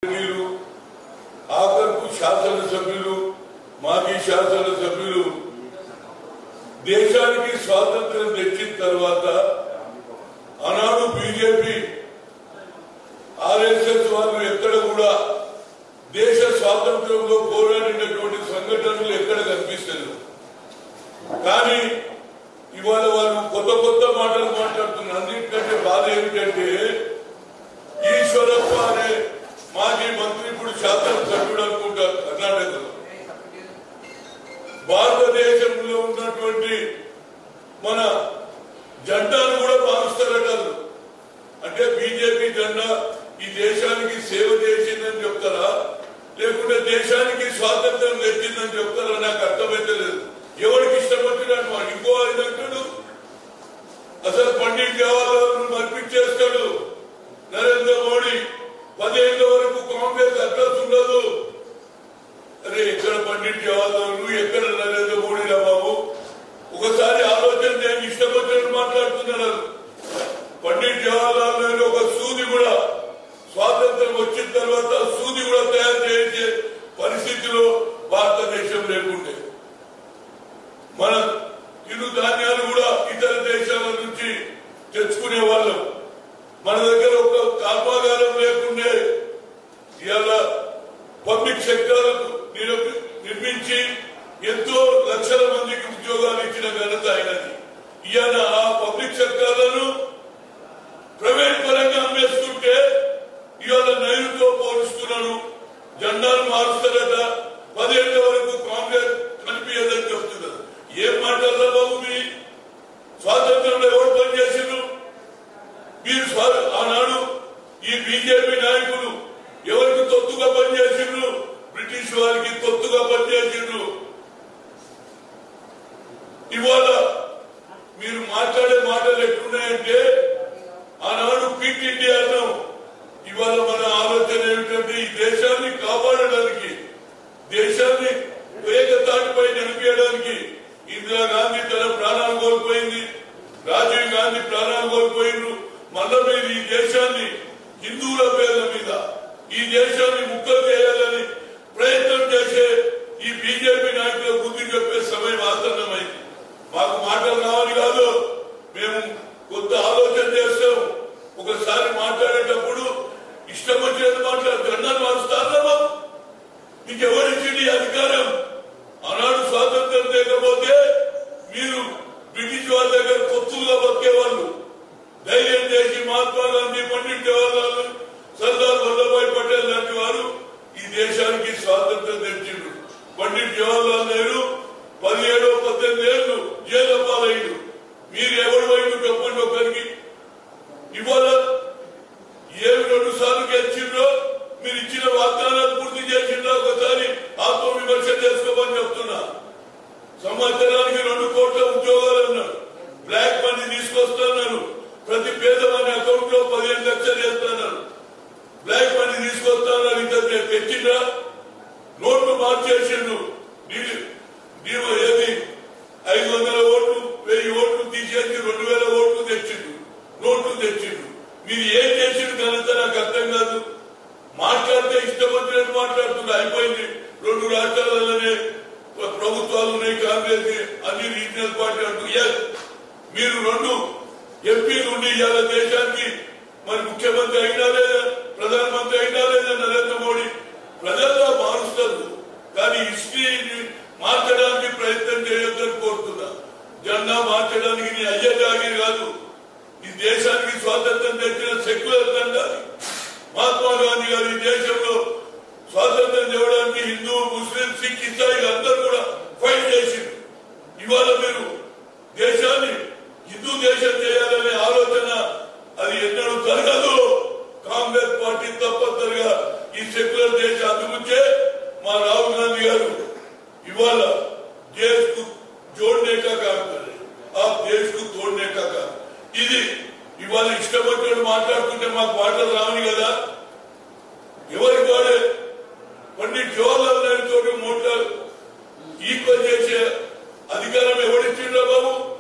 సభ్యులు ఆఖరుకు శాసనసభ్యులు మాజీ శాసనసభ్యులు దేశానికి స్వాతంత్రం తెచ్చిన తర్వాత ఆనాడు బీజేపీ ఆర్ఎస్ఎస్ వాళ్ళు ఎక్కడ కూడా దేశ స్వాతంత్రంలో పోరాడినటువంటి సంఘటనలు ఎక్కడ కనిపిస్తలేదు కానీ ఇవాళ వాళ్ళు కొత్త కొత్త మాటలు మాట్లాడుతున్నారు అన్నింటికంటే బాధ ఏమిటంటే ఈశ్వరప్ప అనే మాజీ మంత్రి ఇప్పుడు శాసనసభ్యుడు అనుకుంటారు కర్ణాటకలో భారతదేశంలో ఉన్నటువంటి మన జెండాను కూడా మారుస్తారట వాళ్ళు. అంటే బీజేపీ జెండా ఈ దేశానికి సేవ చేసిందని చెప్తారా లేకుంటే దేశానికి స్వాతంత్రం తెచ్చిందని చెప్తారా నాకు అర్థమైతే లేదు ఎవరికి ఇష్టం వచ్చినట్టు వాడు ఇంకో ఆయన అంటాడు అసలు పండిట్ జవహర్లాల్ మర్పించేస్తాడు నరేంద్ర మోడీ పదేళ్ల వరకు కాంగ్రెస్ అడ్రస్ ఉండదు అరే ఎక్కడ పండిట్ జవహర్లాల్ ఎక్కడ నరేంద్ర మోడీ రా బాబు ఒకసారి ఆలోచన చేయండి ఇష్టం వచ్చినట్టు మాట్లాడుతున్నారు పండిట్ జవహర్లాల్ నెహ్రూ ఒక సూది కూడా స్వాతంత్రం వచ్చిన తర్వాత సూది కూడా తయారు చేసే పరిస్థితిలో భారతదేశం లేకుండే మన ఇరు ధాన్యాలు కూడా ఇతర దేశాల నుంచి తెచ్చుకునే వాళ్ళం మన దగ్గర ఒక కర్మాగారం లేకుండే ఇవాళ పబ్లిక్ సెక్టర్ నిర్మించి ఎంతో లక్షల మందికి ఉద్యోగాలు ఇచ్చిన ఘనత అయినది ఇవాళ ఆ పబ్లిక్ సెక్టార్లను ప్రైవేట్ పరంగా అమ్మేస్తుంటే ఇవాళ నైరుతో పోలుస్తున్నాడు జెండాలు మారుస్తారట పదేళ్ల వరకు కాంగ్రెస్ కనిపించదని చెప్తున్నారు ఏం మాట్లాడరా బాబు మీ స్వాతంత్రంలో ఎవరు పనిచేసిండ్రు మీరు స్వా- ఆనాడు ఈ బీజేపీ నాయకులు ఎవరికి తొత్తుగా పనిచేసిండ్రు బ్రిటిష్ వారికి తొత్తుగా పనిచేసిండ్రు ఇవాళ మీరు మాట్లాడే మాటలు ఎట్లున్నాయంటే ఆనాడు క్విట్ ఇండియా అన్నాం ఇవాళ మన ఆలోచన ఏమిటంటే ఈ దేశాన్ని కాపాడడానికి దేశాన్ని ఏకతాటిపై నిలిపేయడానికి ఇందిరాగాంధీ తన ప్రాణాలు కోల్పోయింది రాజీవ్ గాంధీ ప్రాణాలు కోల్పోయిండ్రు మళ్ళా మీరు ఈ దేశాన్ని హిందువుల పేర్ల మీద ఈ దేశాన్ని ముక్కలు చేయాలని ప్రయత్నం చేసే ఈ బీజేపీ నాయకుల బుద్ధి చెప్పే సమయం ఆసన్నమైంది మాకు మాటలు కావాలి కాదు మేము కొత్త ఆలోచన చేస్తాం ఒకసారి మాట్లాడేటప్పుడు ఇష్టం వచ్చినట్టు మాట్లాడు దండాలు మారుస్తారా బాబు మీకు ఎవరిచ్చింది ఈ అధికారం ఆనాడు స్వాతంత్రం లేకపోతే మీరు బ్రిటిష్ వాళ్ళ దగ్గర కొత్తగా బతికేవాళ్ళు ధైర్యం చేసి మహాత్మా గాంధీ పండిట్ జవహర్లాల్ సర్దార్ వల్లభాయ్ పటేల్ లాంటి వారు ఈ దేశానికి స్వాతంత్రం తెచ్చిండ్రు పండిట్ జవహర్లాల్ నెహ్రూ పదిహేడు పద్దెనిమిది ఏళ్ళు జైలు పాలయ్యాడు మీరు ఎవరు వైపు చెప్పండి ఒకరికి ఇవాళ ఏమి రెండు సార్లు గెలిచిండ్రో మీరు ఇచ్చిన వాగ్దానాలు పూర్తి చేసిండ్రో ఒకసారి ఆత్మవిమర్శ చేసుకోమని చెప్తున్నా సంవత్సరానికి రెండు కోట్ల ఉద్యోగాలు అన్నారు బ్లాక్ మనీ తీసుకొస్తున్నారు ప్రతి పేదవాని అకౌంట్ లో పదిహేను లక్షలు వేస్తున్నారు బ్లాక్ మనీ తీసుకొస్తున్నారు ఇంకా తెచ్చిండ్రా నోట్లు మార్చేసిండు నీ- నీవు ఏది ఐదు వందల ఓట్లు వెయ్యి ఓట్లు తీసేసి రెండు వేల ఓట్లు తెచ్చిండు నోట్లు తెచ్చిండు మీరు ఏం చేసిండు ఘనత నాకు అర్థం కాదు మాట్లాడితే ఇష్టం వచ్చినట్టు మాట్లాడుతుంది అయిపోయింది రెండు రాష్ట్రాలలోనే ప్రభుత్వాలు ఉన్నాయి కాంగ్రెస్ అన్ని రీజనల్ పార్టీ అంటూ ఎస్ మీరు రెండు ఎంపీలు ఉండి ఇవాళ దేశానికి మరి ముఖ్యమంత్రి అయినా లేదా ప్రధానమంత్రి అయినా లేదా నరేంద్ర మోడీ ప్రజల్లో మారుస్తారు కానీ హిస్టరీని మార్చడానికి ప్రయత్నం చేయొద్దని కోరుతున్నా జెండా మార్చడానికి నీ అయ్య జాగిరి కాదు ఈ దేశానికి స్వాతంత్రం తెచ్చిన సెక్యులర్ జెండా మహాత్మా గాంధీ గారు ఈ దేశంలో స్వాతంత్రం ఇవ్వడానికి హిందూ ముస్లిం సిక్ ఇసాయిలు అందరూ కూడా ఫైట్ చేసిండ్రు ఇవాళ మీరు దేశాన్ని హిందూ దేశం చేయాలనే ఆలోచన అది ఎన్నడూ జరగదు కాంగ్రెస్ పార్టీ తప్పనిసరిగా ఈ సెక్యులర్ దేశ అందుకుంటే మా రాహుల్ గాంధీ గారు ఇవాళ దేశ్ కు జోడనే కా కామ్ కర్ రहे आप देश को तोड़ने का काम ఇది ఇవాళ ఇష్టం వచ్చినట్టు మాట్లాడుతుంటే మాకు మాటలు రావని కదా ఎవరికి వాడే పండిట్ జవహర్లాల్ నెహ్రూ తోటి మోటార్ ఈక్వల్ చేసే అధికారం ఎవరిచ్చిండ్రా బాబు